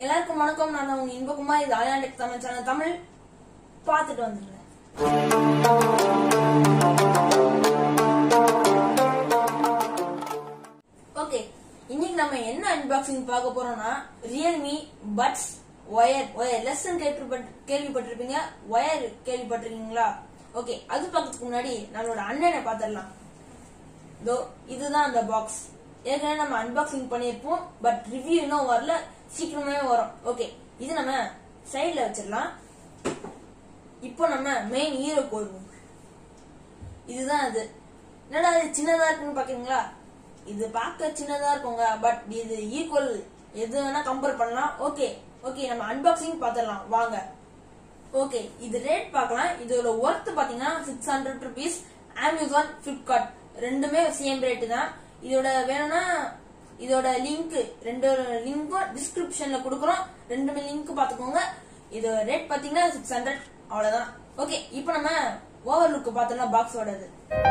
எல்லாருக்கும் வணக்கம் நான் உங்க இன்பகுமா இது ஆயாண்டெக் தமிழ் சேனல் தமிழ் பார்த்துட்டு வந்துடுறேன் ஓகே இன்னைக்கு நம்ம என்ன அன்பாக்சிங் பார்க்க போறோம்னா ரியல்மி பட்ஸ் ஒயர் ஒயர்லெஸ் கேள்விப்பட்டு கேள்விப்பட்டிருப்பீங்க ஒயர் கேள்விப்பட்டிருக்கீங்களா ஓகே அது பார்க்கறதுக்கு முன்னாடி நம்மளோட அண்ணனை பார்த்துடலாம் இதோ இதுதான் அந்த பாக்ஸ் ஏற்கனவே நம்ம அன்பாக்சிங் பண்ணியிருப்போம் பட் ரிவ்யூ இன்னும் வரல சீக்கிரமே வரும் ஓகே இது நம்ம சைடுல வச்சிடலாம் இப்போ நம்ம மெயின் ஹீரோ போடுவோம் இதுதான் அது என்னடா இது சின்னதா இருக்குன்னு பாக்கீங்களா இது பார்க்க சின்னதா இருக்குங்க பட் இது ஈக்குவல் எது வேணா கம்பேர் பண்ணலாம் ஓகே ஓகே நம்ம அன்பாக்சிங் பார்த்துடலாம் வாங்க ஓகே இது ரேட் பார்க்கலாம் இதோட ஒர்த் பாத்தீங்கன்னா six hundred rupees Amazon Flipkart ரெண்டுமே சேம் ரேட்டு தான் இதோட வேணும்னா இதோட லிங்க் ரெண்டு லிங்க்கும் டிஸ்கிரிப்ஷன்ல கொடுக்குறோம் ரெண்டுமே லிங்க் பாத்துக்கோங்க இதோட ரேட் பாத்தீங்கன்னா சிக்ஸ் ஹண்ட்ரட் அவ்வளவுதான் ஓகே இப்போ நம்ம ஓவர் லுக் பார்த்தோம்னா பாக்ஸோடது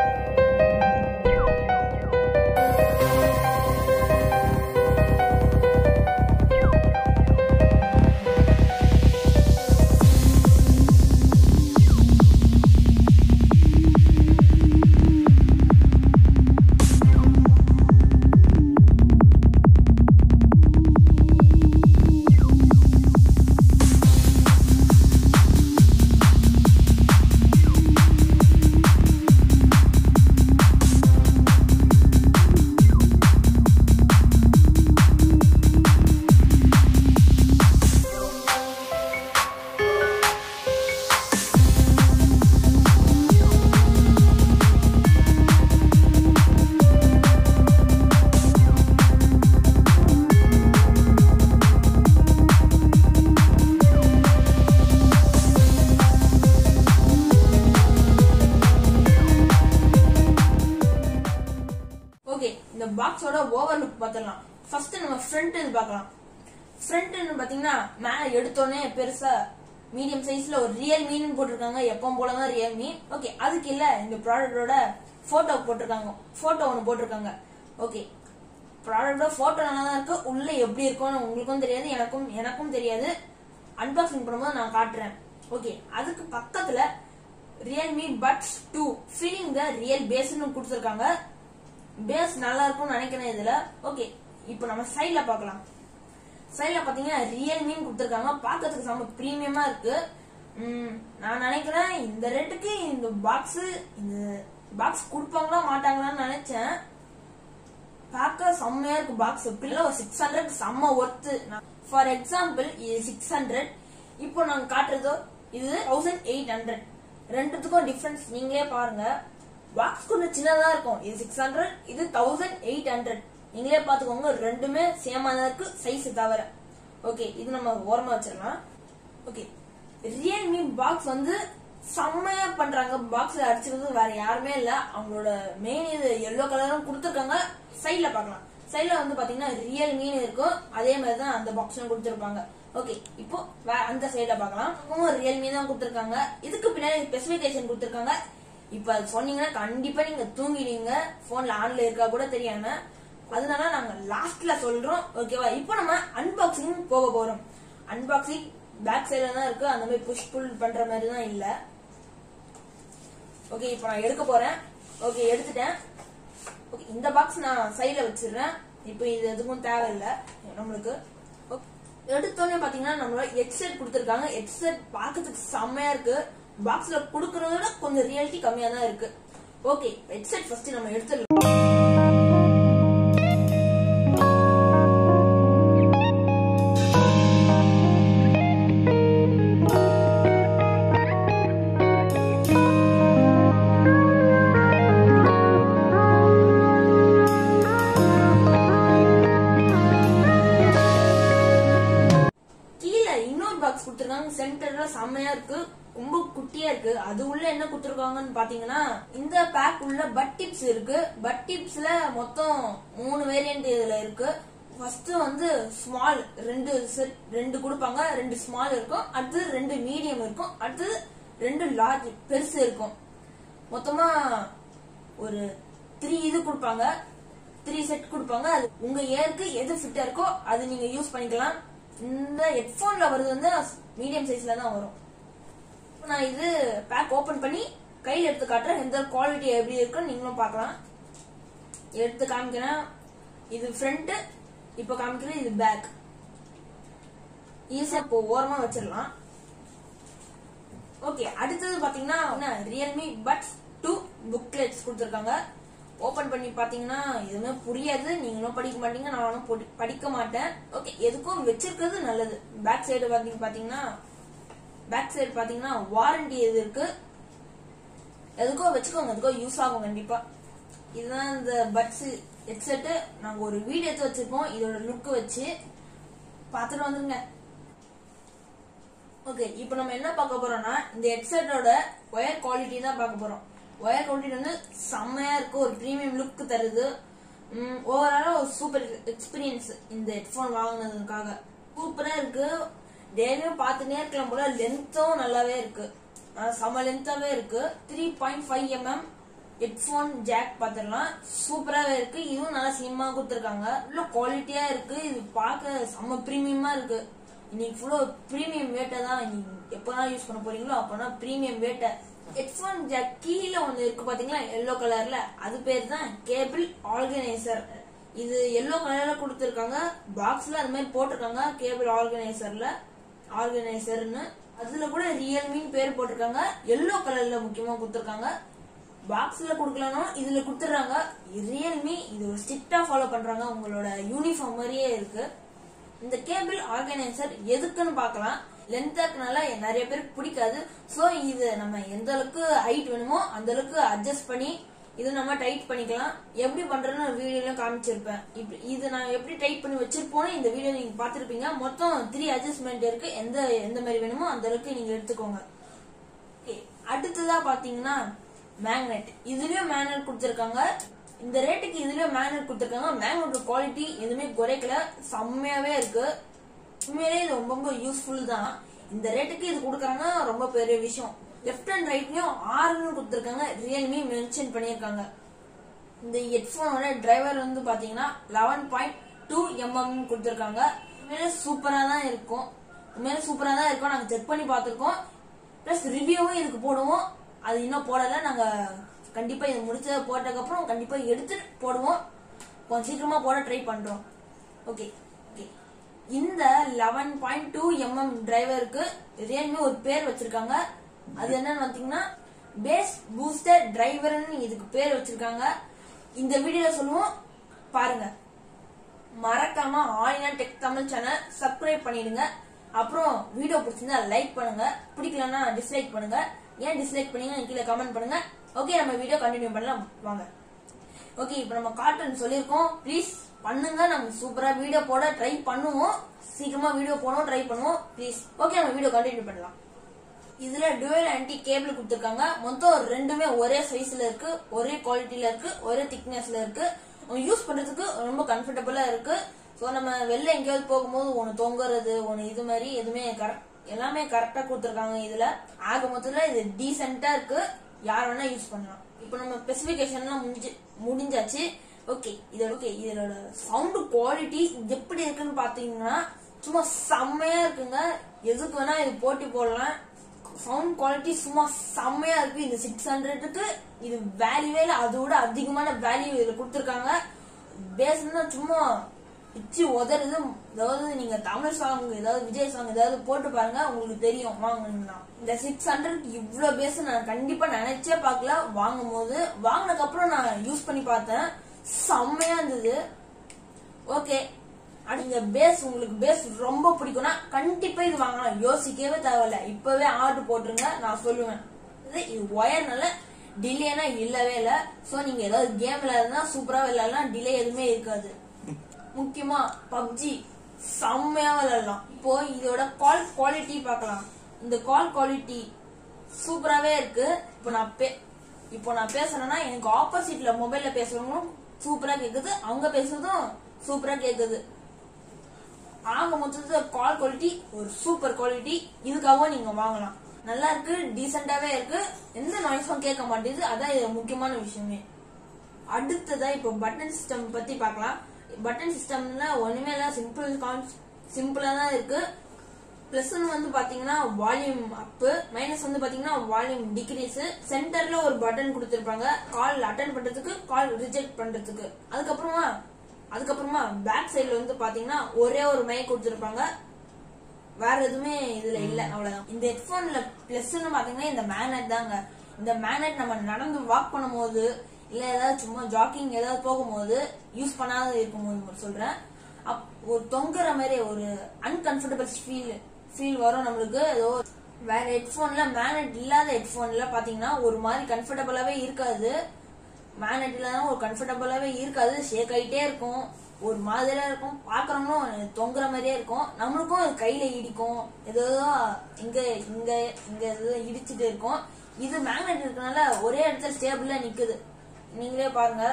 ஓகே இந்த பாக்ஸோட ஓவர் லுக் பார்த்துடலாம் ஃபர்ஸ்ட் நம்ம ஃப்ரண்ட் இது பார்க்கலாம் ஃப்ரண்ட் பாத்தீங்கன்னா மேல எடுத்தோடனே பெருசா மீடியம் சைஸ்ல ஒரு ரியல் மீன் போட்டிருக்காங்க எப்பவும் போலதான் ரியல்மி ஓகே அதுக்கு இல்ல இந்த ப்ராடக்டோட போட்டோ போட்டிருக்காங்க போட்டோ ஒன்னு போட்டிருக்காங்க ஓகே ப்ராடக்டோட போட்டோ நல்லா தான் இருக்கு உள்ள எப்படி இருக்கும்னு உங்களுக்கும் தெரியாது எனக்கும் எனக்கும் தெரியாது அன்பாக்சிங் பண்ணும்போது நான் காட்டுறேன் ஓகே அதுக்கு பக்கத்துல Realme buds two feeling the real பேஸ்னு கொடுத்துருக்காங்க பேஸ் நல்லா இருக்கும்னு நினைக்கிறேன் இதுல ஓகே இப்போ நம்ம சைடுல பார்க்கலாம் சைடுல பாத்தீங்கன்னா ரியல்மின்னு கொடுத்துருக்காங்க பார்க்கிறதுக்கு செம்ம பிரீமியமா இருக்கு ம், நான் நினைக்கிறேன் இந்த ரேட்டுக்கு இந்த பாக்ஸ் இந்த பாக்ஸ் கொடுப்பாங்களா மாட்டாங்களான்னு நினைச்சேன் பார்க்க செம்மையா இருக்கு பாக்ஸ் பில்ல ஒரு சிக்ஸ் ஹண்ட்ரட் செம்ம ஒர்த்து ஃபார் எக்ஸாம்பிள் இது சிக்ஸ் ஹண்ட்ரட் இப்போ நாங்க காட்டுறதோ இது தௌசண்ட் எயிட் ஹண்ட்ரட் ரெண்டுத்துக்கும் டிஃபரன்ஸ் நீங்களே பாருங்க பாக்ஸ் கொஞ்சம் சின்னதா இருக்கும் இது சிக்ஸ் ஹண்ட்ரட் இது தௌசண்ட் எயிட் ஹண்ட்ரட் நீங்களே பாத்துக்கோங்க ரெண்டுமே சேமா தான் இருக்கு சைஸ் தவிர ஓகே இது நம்ம ஓரமா வச்சிடலாம் ஓகே ரியல்மி பாக்ஸ் வந்து செம்மையா பண்றாங்க பாக்ஸ்ல அடிச்சிருக்கிறது வேற யாருமே இல்ல அவங்களோட மெயின் இது எல்லோ கலரும் கொடுத்துருக்காங்க சைட்ல பார்க்கலாம் சைட்ல வந்து பாத்தீங்கன்னா ரியல்மின்னு இருக்கும் அதே மாதிரி தான் அந்த பாக்ஸ்லயும் கொடுத்துருப்பாங்க ஓகே இப்போ வே- அந்த சைடுல பார்க்கலாம் ரியல்மி தான் கொடுத்துருக்காங்க இதுக்கு பின்னாடி ஸ்பெசிபிகேஷன் கொடுத்துருக்காங்க இப்ப அது சொன்னீங்கன்னா கண்டிப்பா நீங்க தூங்கிடுவீங்க போன்ல ஆன்ல இருக்கா கூட தெரியாம அதனால நாங்க லாஸ்ட்ல சொல்றோம் ஓகேவா இப்போ நம்ம அன்பாக்சிங் போக போறோம் அன்பாக்சிங் பேக் சைடுல தான் இருக்கு அந்த மாதிரி புஷ் புல் பண்ற மாதிரி தான் இல்ல ஓகே இப்போ நான் எடுக்க போறேன் ஓகே எடுத்துட்டேன் ஓகே இந்த பாக்ஸ் நான் சைடுல வச்சிடுறேன் இப்போ இது எதுக்கும் தேவையில்லை நம்மளுக்கு Okay. எடுத்தோடனே பாத்தீங்கன்னா நம்மளோட ஹெட்செட் கொடுத்துருக்காங்க ஹெட்செட் பார்க்கறதுக்கு செம்மையா இருக்கு பாக்ஸ்ல கொடுக்கறத விட கொஞ்சம் ரியாலிட்டி கம்மியா தான் இருக்கு ஓகே ஹெட்செட் ஃபர்ஸ்ட் நம்ம எடுத்துடலாம் கீழே இன்னொரு பாக்ஸ் கொடுத்துருக்காங்க சென்டர்ல செம்மையா இருக்கு ரொம்ப குட்டியா இருக்கு அது உள்ள என்ன கொடுத்துருக்காங்கன்னு பாத்தீங்கன்னா இந்த பேக் உள்ள பட் டிப்ஸ் இருக்கு பட் டிப்ஸ்ல மொத்தம் மூணு வேரியன்ட் இதுல இருக்கு ஃபர்ஸ்ட் வந்து ஸ்மால் ரெண்டு செட் ரெண்டு கொடுப்பாங்க ரெண்டு ஸ்மால் இருக்கும் அடுத்து ரெண்டு மீடியம் இருக்கும் அடுத்து ரெண்டு லார்ஜ் பெருசு இருக்கும் மொத்தமா ஒரு த்ரீ இது கொடுப்பாங்க த்ரீ செட் கொடுப்பாங்க அது உங்க ஏருக்கு எது ஃபிட்டா இருக்கோ அது நீங்க யூஸ் பண்ணிக்கலாம் இந்த ஹெட்ஃபோன்ல வருது வந்து மீடியம் சைஸ்ல தான் வரும் இப்ப நான் இது பேக் ஓபன் பண்ணி கையில் எடுத்து காட்டுறேன் எந்த குவாலிட்டி எப்படி இருக்குன்னு நீங்களும் பார்க்கலாம் எடுத்து காமிக்கிறேன் இது ஃப்ரண்ட் இப்போ காமிக்கிறேன் இது பேக் ஈஸியா இப்போ ஓரமா வச்சிடலாம் ஓகே அடுத்தது பாத்தீங்கன்னா ரியல்மி பட்ஸ் டூ புக்லெட்ஸ் கொடுத்துருக்காங்க ஓபன் பண்ணி பாத்தீங்கன்னா எதுவுமே புரியாது நீங்களும் படிக்க மாட்டீங்க நானும் பொடி- படிக்க மாட்டேன் ஓகே எதுக்கும் வச்சிருக்கிறது நல்லது பேக் சைடு பாத்தீங்க பாத்தீங்கன்னா பேக் சைடு பாத்தீங்கன்னா வாரண்டி எது இருக்கு எதுக்கோ வச்சுக்கோங்க எதுக்கோ யூஸ் ஆகும் கண்டிப்பா இதுதான் இந்த பட்ஸ் ஹெட்செட் நாங்க ஒரு வீடியோ எடுத்து வச்சிருக்கோம் இதோட லுக் வச்சு பார்த்துட்டு வந்துருங்க ஓகே இப்போ நம்ம என்ன பார்க்க போறோம்னா இந்த ஹெட்செட்டோட ஒயர் குவாலிட்டி தான் பார்க்க போறோம் ஒயர் குவாலிட்டி வந்து செம்மையா இருக்கு ஒரு ப்ரீமியம் லுக் தருது ஓவராலா ஒரு சூப்பர் எக்ஸ்பீரியன்ஸ் இந்த ஹெட்ஃபோன் வாங்கினதுக்காக சூப்பரா இருக்கு டெய்லியும் பார்த்துட்டே இருக்கலாம் போல லென்த்தும் நல்லாவே இருக்கு அஹ் செம லென்த்தாவே இருக்கு three point five mm headphone jack பார்த்துடலாம் சூப்பராகவே இருக்கு இதுவும் நல்லா சினிமா கொடுத்துருக்காங்க இவ்வளோ குவாலிட்டியா இருக்கு இது பார்க்க செம்ம ப்ரீமியமா இருக்கு இன்னைக்கு ஃபுல்லா ப்ரீமியம் வேட்டை தான் நீங்க எப்போதான் யூஸ் பண்ண போறீங்களோ அப்போனா ப்ரீமியம் வேட்டை ஹெட்ஃபோன் ஜாக் கீழே ஒன்று இருக்கு பாத்தீங்களா எல்லோ கலர்ல அது பேர் தான் கேபிள் ஆர்கனைசர் இது எல்லோ கலர்ல கொடுத்துருக்காங்க பாக்ஸ்ல அது மாதிரி போட்டிருக்காங்க கேபிள் ஆர்கனைசர்ல ஆர்கனைசர்னு அதுல கூட ரியல்மின்னு பேர் போட்டிருக்காங்க எல்லோ கலர்ல முக்கியமா கொடுத்துருக்காங்க பாக்ஸ்ல கொடுக்கலனா இதுல கொடுத்துறாங்க ரியல்மி இது ஒரு ஸ்ட்ரிக்டா ஃபாலோ பண்றாங்க உங்களோட யூனிஃபார்ம் மாதிரியே இருக்கு இந்த கேபிள் ஆர்கனைசர் எதுக்குன்னு பார்க்கலாம் லென்த்தா இருக்கனால நிறைய பேருக்கு பிடிக்காது சோ இது நம்ம எந்த அளவுக்கு ஹைட் வேணுமோ அந்த அளவுக்கு அட்ஜஸ்ட் பண்ணி இது நம்ம டைட் பண்ணிக்கலாம் எப்படி பண்றதுன்னு ஒரு வீடியோல காமிச்சிருப்பேன் இப்ப இது நான் எப்படி டைட் பண்ணி வச்சிருப்போன்னு இந்த வீடியோ நீங்க பாத்திருப்பீங்க மொத்தம் த்ரீ அட்ஜஸ்ட்மெண்ட் இருக்கு எந்த எந்த மாதிரி வேணுமோ அந்த அளவுக்கு நீங்க எடுத்துக்கோங்க Okay, அடுத்ததா பாத்தீங்கன்னா மேக்னெட் இதுலயும் மேக்னெட் கொடுத்திருக்காங்க இந்த ரேட்டுக்கு இதுலயும் மேக்னெட் கொடுத்திருக்காங்க மேக்னெட் குவாலிட்டி எதுவுமே குறைக்கல செம்மையாவே இருக்கு உண்மையிலேயே இது ரொம்ப ரொம்ப யூஸ்ஃபுல் தான் இந்த ரேட்டுக்கு இது கொடுக்கறாங்க ரொம்ப பெரிய விஷயம் லெஃப்ட் அண்ட் ரைட்லயும் ஆறுன்னு கொடுத்திருக்காங்க ரியல்மி மென்ஷன் பண்ணியிருக்காங்க இந்த ஹெட்ஃபோனோட டிரைவர் வந்து பாத்தீங்கன்னா லெவன் பாயிண்ட் டூ எம்எம் கொடுத்துருக்காங்க உண்மையிலே சூப்பரா தான் இருக்கும் உண்மையிலே சூப்பரா தான் இருக்கும் நாங்க செக் பண்ணி பார்த்திருக்கோம் பிளஸ் ரிவ்யூவும் இதுக்கு போடுவோம் அது இன்னும் போடல நாங்க கண்டிப்பா இது முடிச்ச போட்டதுக்கு அப்புறம் கண்டிப்பா எடுத்து போடுவோம் கொஞ்சம் சீக்கிரமா போட ட்ரை பண்றோம் ஓகே ஓகே இந்த லெவன் பாயிண்ட் டூ எம்எம் டிரைவருக்கு ரியல்மி ஒரு பேர் வச்சிருக்காங்க அது என்னன்னு பாத்தீங்கன்னா பேஸ் பூஸ்டர் டிரைவர்னு இதுக்கு பேர் வச்சிருக்காங்க இந்த வீடியோல சொல்லுவோம் பாருங்க மறக்காம ஆயினா டெக் தமிழ் சேனல் சப்ஸ்கிரைப் பண்ணிடுங்க அப்புறம் வீடியோ பிடிச்சிருந்தா லைக் பண்ணுங்க பிடிக்கலன்னா டிஸ்லைக் பண்ணுங்க ஏன் டிஸ்லைக் பண்ணீங்க கீழே கமெண்ட் பண்ணுங்க ஓகே நம்ம வீடியோ கண்டினியூ பண்ணலாம் வாங்க ஓகே இப்போ நம்ம காட்டன் சொல்லியிருக்கோம் ப்ளீஸ் பண்ணுங்க நம்ம சூப்பரா வீடியோ போட ட்ரை பண்ணுவோம் சீக்கிரமா வீடியோ போடவும் ட்ரை பண்ணுவோம் ப்ளீஸ் ஓகே நம்ம வீடியோ கண்டினியூ பண்ணலாம் இதுல டுவெல் ஆன்டி கேபிள் கொடுத்துருக்காங்க மொத்தம் ரெண்டுமே ஒரே சைஸ்ல இருக்கு ஒரே குவாலிட்டில இருக்கு ஒரே திக்னஸ்ல இருக்கு யூஸ் பண்றதுக்கு ரொம்ப கம்ஃபர்டபுளா இருக்கு ஸோ நம்ம வெளில எங்கேயாவது போகும்போது ஒன்று தொங்குறது ஒன்று இது மாதிரி எதுவுமே கரெக்ட் எல்லாமே கரெக்டா கொடுத்துருக்காங்க இதுல ஆக மொத்தத்துல இது டீசெண்டா இருக்கு யார் வேணா யூஸ் பண்ணலாம் இப்போ நம்ம ஸ்பெசிபிகேஷன்லாம் முடிஞ்சு முடிஞ்சாச்சு ஓகே இதோட ஓகே இதோட சவுண்ட் குவாலிட்டி எப்படி இருக்குன்னு பாத்தீங்கன்னா சும்மா செம்மையா இருக்குங்க எதுக்கு வேணா இது போட்டி போடலாம் சவுண்ட் குவாலிட்டி சும்மா செம்மையா இருக்கு இந்த சிக்ஸ் ஹண்ட்ரடுக்கு இது வேல்யூவே இல்ல அதோட அதிகமான வேல்யூ இதுல கொடுத்துருக்காங்க பேஸ்னா சும்மா பிச்சு உதறது அதாவது நீங்க தமிழ் சாங் ஏதாவது விஜய் சாங் ஏதாவது போட்டு பாருங்க உங்களுக்கு தெரியும் வாங்கணும்னா இந்த சிக்ஸ் ஹண்ட்ரட் இவ்வளவு பேஸ் நான் கண்டிப்பா நினைச்சே பார்க்கல வாங்கும் போது வாங்கினதுக்கு அப்புறம் நான் யூஸ் பண்ணி பார்த்தேன் செம்மையா இருந்தது ஓகே இந்த பேஸ் உங்களுக்கு பேஸ் ரொம்ப பிடிக்கும்னா கண்டிப்பா இது வாங்கலாம் யோசிக்கவே தேவையில்ல இப்பவே ஆர்டர் போட்டுருங்க நான் சொல்லுவேன் இது இது ஒயர்னால டிலேனா இல்லவே இல்ல சோ நீங்க ஏதாவது கேம் விளையாடுனா சூப்பரா விளையாடலாம் டிலே எதுவுமே இருக்காது முக்கியமா பப்ஜி செம்மையா விளையாடலாம் இப்போ இதோட கால் குவாலிட்டி பார்க்கலாம் இந்த கால் குவாலிட்டி சூப்பராவே இருக்கு இப்போ நான் பே இப்போ நான் பேசுறேன்னா எனக்கு ஆப்போசிட்ல மொபைல்ல பேசுறவங்களும் சூப்பரா கேக்குது அவங்க பேசுறதும் சூப்பரா கேக்குது ஆக மொத்தத்துல கால் குவாலிட்டி ஒரு சூப்பர் குவாலிட்டி இதுக்காகவும் நீங்க வாங்கலாம் நல்லா இருக்கு டீசெண்டாவே இருக்கு எந்த நாய்ஸும் கேட்க மாட்டேங்குது அதான் இது முக்கியமான விஷயமே அடுத்ததா இப்போ பட்டன் சிஸ்டம் பத்தி பார்க்கலாம் பட்டன் சிஸ்டம்ல ஒண்ணுமே இல்ல சிம்பிள் சிம்பிளா தான் இருக்கு பிளஸ் வந்து பாத்தீங்கன்னா வால்யூம் அப் மைனஸ் வந்து பாத்தீங்கன்னா வால்யூம் டிக்ரீஸ் சென்டர்ல ஒரு பட்டன் கொடுத்திருப்பாங்க கால் அட்டன் பண்றதுக்கு கால் ரிஜெக்ட் பண்றதுக்கு அதுக்கப்புறமா அதுக்கப்புறமா பேக் சைடுல வந்து பாத்தீங்கன்னா ஒரே ஒரு மைக் கொடுத்திருப்பாங்க வேற எதுவுமே இதுல இல்ல அவ்வளவுதான் இந்த ஹெட்போன்ல பிளஸ்ன்னு பாத்தீங்கன்னா இந்த மேக்னெட் தாங்க இந்த மேக்னெட் நம்ம நடந்து வாக் பண்ணும்போது இல்ல ஏதாவது சும்மா ஜாக்கிங் ஏதாவது போகும்போது யூஸ் பண்ணாத இருக்கும்போது சொல்றேன் அப்- ஒரு தொங்குற மாதிரி ஒரு அன்கம்ஃபர்டபுள் ஃபீல் ஃபீல் வரும் நம்மளுக்கு ஏதோ வேற ஹெட்போன்ல மேக்னெட் இல்லாத ஹெட்போன்ல பாத்தீங்கன்னா ஒரு மாதிரி கம்ஃபர்டபுளாவே இருக்காது மேக்னெட் இல்லாத ஒரு கம்ஃபர்டபுளாவே இருக்காது ஷேக் ஆயிட்டே இருக்கும் ஒரு மாதிரியா இருக்கும் பாக்குறவங்களும் தொங்குற மாதிரியே இருக்கும் நம்மளுக்கும் அது கையில இடிக்கும் ஏதோ இங்க இங்க இங்க ஏதோ இடிச்சிட்டு இருக்கும் இது மேக்னெட் இருக்கனால ஒரே இடத்துல ஸ்டேபிளா நிக்குது நீங்களே பாருங்க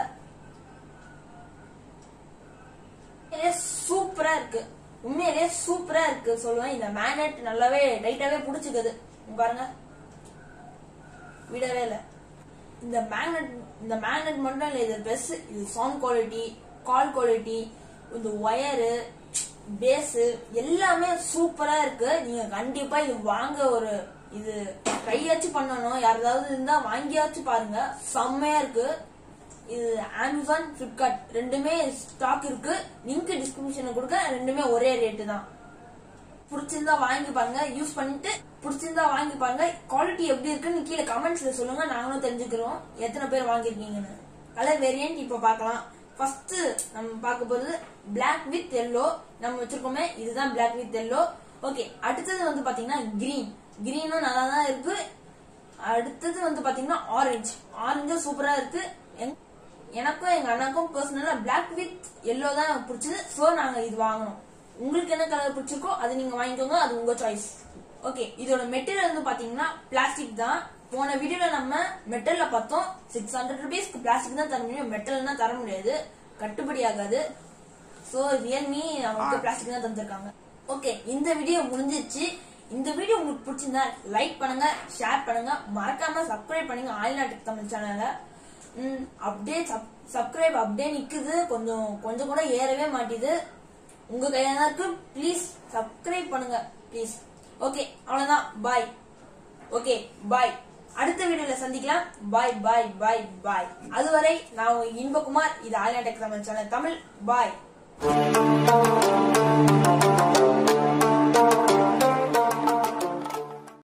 உண்மையிலேயே சூப்பரா இருக்கு உண்மையிலேயே சூப்பரா இருக்கு சொல்லுவேன் இந்த மேக்னெட் நல்லாவே டைட்டாவே புடிச்சுக்குது இங்க பாருங்க விடவே இல்ல இந்த மேக்னெட் இந்த மேக்னெட் மட்டும் இல்ல இது பெஸ் இது சவுண்ட் குவாலிட்டி கால் குவாலிட்டி இந்த ஒயரு பேஸ் எல்லாமே சூப்பரா இருக்கு நீங்க கண்டிப்பா இது வாங்க ஒரு இது கையாச்சும் பண்ணணும் யாராவது இருந்தா வாங்கியாச்சும் பாருங்க செம்மையா இருக்கு இது அமேசான் பிளிப்கார்ட் ரெண்டுமே ஸ்டாக் இருக்கு லிங்க் டிஸ்கிரிப்ஷன்ல கொடுக்க ரெண்டுமே ஒரே ரேட்டு தான் பிடிச்சிருந்தா வாங்கி பாருங்க யூஸ் பண்ணிட்டு பிடிச்சிருந்தா வாங்கி பாருங்க குவாலிட்டி எப்படி இருக்குன்னு கீழே கமெண்ட்ஸ்ல சொல்லுங்க நாங்களும் தெரிஞ்சுக்கிறோம் எத்தனை பேர் வாங்கிருக்கீங்கன்னு கலர் வேரியன்ட் இப்ப பார்க்கலாம் ஃபர்ஸ்ட் நம்ம பார்க்க போறது Black வித் எல்லோ நம்ம வச்சிருக்கோமே இதுதான் Black வித் எல்லோ ஓகே அடுத்தது வந்து பாத்தீங்கன்னா கிரீன் கிரீனும் நல்லா தான் இருக்கு அடுத்தது வந்து பாத்தீங்கன்னா ஆரஞ்சு ஆரஞ்சும் சூப்பரா இருக்கு எங்க- எனக்கும் எங்க அண்ணாக்கும் பர்சனலா Black வித் எல்லோ தான் பிடிச்சது சோ நாங்க இது வாங்கணும் உங்களுக்கு என்ன கலர் பிடிச்சிருக்கோ அது நீங்க வாங்கிக்கோங்க அது உங்க சாய்ஸ் ஓகே இதோட மெட்டீரியல் வந்து பாத்தீங்கன்னா பிளாஸ்டிக் தான் போன வீடியோல நம்ம மெட்டல்ல பார்த்தோம் சிக்ஸ் ஹண்ட்ரட் ருபீஸ்க்கு பிளாஸ்டிக் தான் தர முடியும் மெட்டல்னா தர முடியாது கட்டுப்படி ஆகாது சோ ரியல்மி நமக்கு பிளாஸ்டிக் தான் தந்திருக்காங்க ஓகே இந்த வீடியோ முடிஞ்சிருச்சு இந்த வீடியோ உங்களுக்கு பிடிச்சிருந்தா லைக் பண்ணுங்க ஷேர் பண்ணுங்க மறக்காம சப்ஸ்கிரைப் பண்ணுங்க ஆயில்நாட்டு தமிழ் சேனலை அப்படியே சப்ஸ்கிரைப் அப்படியே நிக்குது கொஞ்சம் கொஞ்சம் கூட ஏறவே மாட்டேது உங்க கையில தான் இருக்கு ப்ளீஸ் சப்ஸ்கிரைப் பண்ணுங்க ப்ளீஸ் ஓகே அவ்வளவுதான் பாய் ஓகே பாய் அடுத்த வீடியோல சந்திக்கலாம் பாய் பாய் பாய் பாய் அதுவரை நான் உங்க இன்பகுமார் இது ஆயில்நாட்டு தமிழ் சேனல் தமிழ் பாய்